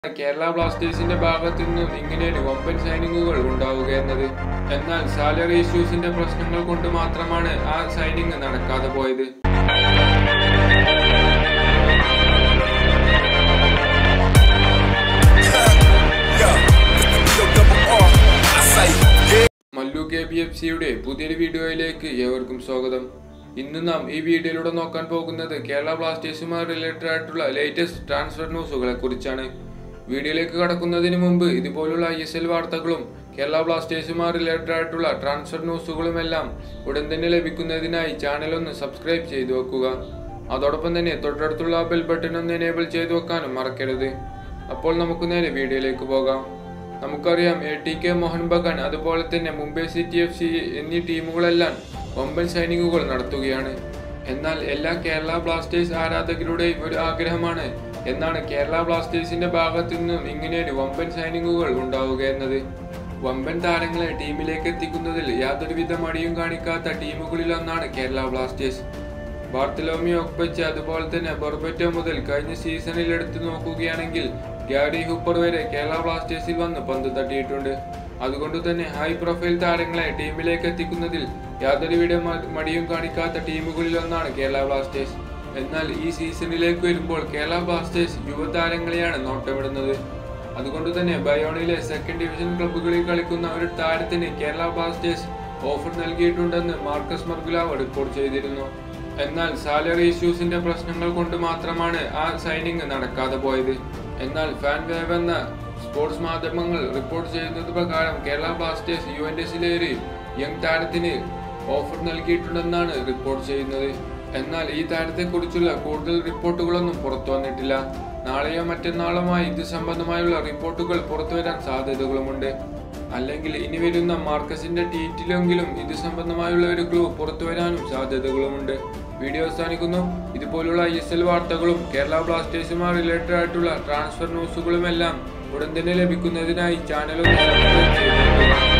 കേരള ബ്ലാസ്റ്റേഴ്സിന്റെ ഭാഗത്തു നിന്നും ഇങ്ങനെയൊരു വമ്പൻ സൈനിങ്ങുകൾ ഉണ്ടാവുക എന്നത് എന്നാൽ സാലറി ഇഷ്യൂസിന്റെ പ്രശ്നങ്ങൾ കൊണ്ട് മാത്രമാണ് ആ സൈനിങ് നടക്കാതെ പോയത് മല്ലു കെ ബി എഫ് സിയുടെ പുതിയൊരു വീഡിയോയിലേക്ക് ഏവർക്കും സ്വാഗതം ഇന്ന് നാം ഈ വീഡിയോയിലൂടെ നോക്കാൻ പോകുന്നത് കേരള ബ്ലാസ്റ്റേഴ്സുമായി റിലേറ്റഡ് ആയിട്ടുള്ള ലേറ്റസ്റ്റ് ട്രാൻസ്ഫർ ന്യൂസുകളെ കുറിച്ചാണ് വീഡിയോയിലേക്ക് കടക്കുന്നതിന് മുമ്പ് ഇതുപോലുള്ള ഐ എസ് എൽ വാർത്തകളും കേരള ബ്ലാസ്റ്റേഴ്സുമായി റിലേറ്റഡ് ആയിട്ടുള്ള ട്രാൻസ്ഫർ ന്യൂസുകളും എല്ലാം ഉടൻ തന്നെ ലഭിക്കുന്നതിനായി ചാനൽ ഒന്ന് സബ്സ്ക്രൈബ് ചെയ്തു വെക്കുക അതോടൊപ്പം തന്നെ തൊട്ടടുത്തുള്ള ബെൽ ബട്ടൺ ഒന്ന് എനേബിൾ ചെയ്തു വെക്കാനും മറക്കരുത് അപ്പോൾ നമുക്ക് നേരെ വീഡിയോയിലേക്ക് പോകാം നമുക്കറിയാം A T K Mohun Bagan അതുപോലെ തന്നെ മുംബൈ സിറ്റി എഫ് സി എന്നീ ടീമുകളെല്ലാം വമ്പൻ സൈനിങ്ങുകൾ നടത്തുകയാണ് എന്നാൽ എല്ലാ കേരള ബ്ലാസ്റ്റേഴ്സ് ആരാധകരുടെയും ഒരു ആഗ്രഹമാണ് എന്നാണ് കേരള ബ്ലാസ്റ്റേഴ്സിന്റെ ഭാഗത്തു നിന്നും ഇങ്ങനെയൊരു വമ്പൻ സൈനിങ്ങുകൾ ഉണ്ടാവുക എന്നത് വമ്പൻ താരങ്ങളെ ടീമിലേക്ക് എത്തിക്കുന്നതിൽ യാതൊരുവിധ മടിയും കാണിക്കാത്ത ടീമുകളിലൊന്നാണ് കേരള ബ്ലാസ്റ്റേഴ്സ് ബാർത്തലോമിയോ ഒപ്പച്ച് അതുപോലെ തന്നെ ബൊർബറ്റോ മുതൽ കഴിഞ്ഞ സീസണിൽ എടുത്തു നോക്കുകയാണെങ്കിൽ ഗ്യാരി ഹൂപ്പർ വരെ കേരള ബ്ലാസ്റ്റേഴ്സിൽ വന്ന് പന്ത് തട്ടിയിട്ടുണ്ട് അതുകൊണ്ട് തന്നെ ഹൈ പ്രൊഫൈൽ താരങ്ങളെ ടീമിലേക്ക് എത്തിക്കുന്നതിൽ യാതൊരുവിധ മ- മടിയും കാണിക്കാത്ത ടീമുകളിൽ ഒന്നാണ് കേരള ബ്ലാസ്റ്റേഴ്സ് എന്നാൽ ഈ സീസണിലേക്ക് വരുമ്പോൾ കേരള ബ്ലാസ്റ്റേഴ്സ് യുവതാരങ്ങളെയാണ് നോട്ടമിടുന്നത് അതുകൊണ്ട് തന്നെ ബയോണിലെ സെക്കൻഡ് ഡിവിഷൻ ക്ലബ്ബുകളിൽ കളിക്കുന്ന ഒരു താരത്തിന് കേരള ബ്ലാസ്റ്റേഴ്സ് ഓഫർ നൽകിയിട്ടുണ്ടെന്ന് മാർക്കസ് മർഗുലാവ് റിപ്പോർട്ട് ചെയ്തിരുന്നു എന്നാൽ സാലറി ഇഷ്യൂസിന്റെ പ്രശ്നങ്ങൾ കൊണ്ട് മാത്രമാണ് ആ സൈനിങ് നടക്കാതെ പോയത് എന്നാൽ ഫാൻ വേവ് എന്ന സ്പോർട്സ് മാധ്യമങ്ങൾ റിപ്പോർട്ട് ചെയ്യുന്നത് പ്രകാരം കേരള ബ്ലാസ്റ്റേഴ്സ് യു എൻ എസിലെ ഒരു യങ് താരത്തിന് ഓഫർ നൽകിയിട്ടുണ്ടെന്നാണ് റിപ്പോർട്ട് ചെയ്യുന്നത് എന്നാൽ ഈ താരത്തെക്കുറിച്ചുള്ള കൂടുതൽ റിപ്പോർട്ടുകളൊന്നും പുറത്തു വന്നിട്ടില്ല നാളെയോ മറ്റന്നാളുമായി ഇത് സംബന്ധമായുള്ള റിപ്പോർട്ടുകൾ പുറത്തു വരാൻ സാധ്യതകളുമുണ്ട് അല്ലെങ്കിൽ ഇനി വരുന്ന മാർക്കസിന്റെ ട്വീറ്റിലെങ്കിലും ഇത് സംബന്ധമായുള്ള ഒരു ക്ലൂ പുറത്തു വരാനും സാധ്യതകളുമുണ്ട് വീഡിയോ അവസാനിക്കുന്നു ഇതുപോലുള്ള ഐ എസ് എൽ വാർത്തകളും കേരള ബ്ലാസ്റ്റേഴ്സുമായി റിലേറ്റഡ് ആയിട്ടുള്ള ട്രാൻസ്ഫർ ന്യൂസുകളും എല്ലാം ഉടൻ തന്നെ ലഭിക്കുന്നതിനായി ചാനൽ ഒന്ന് സബ്സ്ക്രൈബ് ചെയ്തേക്കുക